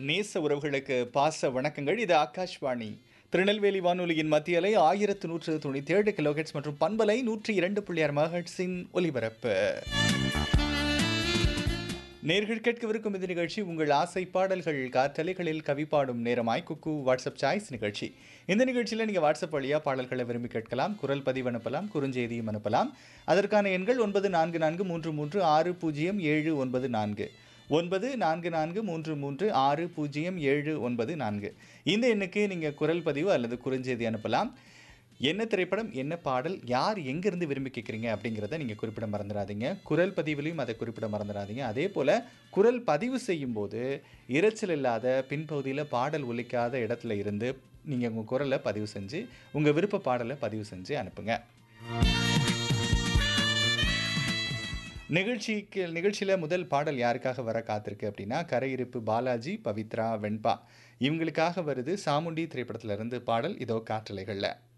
நேச உறவுகளுக்கு பாச வணக்கங்கள் இது ஆகாஷ்வாணி திருநெல்வேலி வானொலியின் மத்திய அலை ஆயிரத்து நூற்று தொண்ணூற்றி ஏழு கிலோஹெட்ஸ் மற்றும் பண்பலை நூற்றி இரண்டு புள்ளி ஆறு மகட்ஸின் ஒலிபரப்பு நேர்கள் கேட்கவிருக்கும் இந்த நிகழ்ச்சி உங்கள் ஆசை பாடல்கள் காற்றலைகளில் கவி பாடும் நேரமாய் குக்கு வாட்ஸ்அப் சாய்ஸ் நிகழ்ச்சி இந்த நிகழ்ச்சியில் நீங்கள் வாட்ஸ்அப் வழியாக பாடல்களை விரும்பி கேட்கலாம் குரல் பதிவு அனுப்பலாம் குறுஞ்செய்தியும் அனுப்பலாம் அதற்கான எண்கள் ஒன்பது நான்கு நான்கு மூன்று மூன்று ஆறு பூஜ்ஜியம் ஏழு ஒன்பது நான்கு ஒன்பது நான்கு நான்கு மூன்று மூன்று ஆறு பூஜ்ஜியம் ஏழு ஒன்பது நான்கு இந்த எண்ணுக்கு நீங்கள் குரல் பதிவு அல்லது குறுஞ்செய்தி அனுப்பலாம் என்ன திரைப்படம் என்ன பாடல் யார் எங்கேருந்து விரும்பி கேட்குறீங்க அப்படிங்கிறத நீங்கள் குறிப்பிட மறந்துடாதீங்க குரல் பதிவிலையும் அதை குறிப்பிட மறந்துடாதீங்க அதே போல் குரல் பதிவு செய்யும்போது இரைச்சல் இல்லாத பின்பகுதியில் பாடல் ஒலிக்காத இடத்துல இருந்து நீங்கள் உங்கள் குரலை பதிவு செஞ்சு உங்கள் விருப்ப பாடலை பதிவு செஞ்சு அனுப்புங்க நிகழ்ச்சிக்கு நிகழ்ச்சியில் முதல் பாடல் யாருக்காக வர காத்திருக்கு அப்படின்னா கரையிருப்பு பாலாஜி பவித்ரா வெண்பா இவங்களுக்காக வருது சாமுண்டி திரைப்படத்திலிருந்து பாடல் இதோ காற்றலைகளில்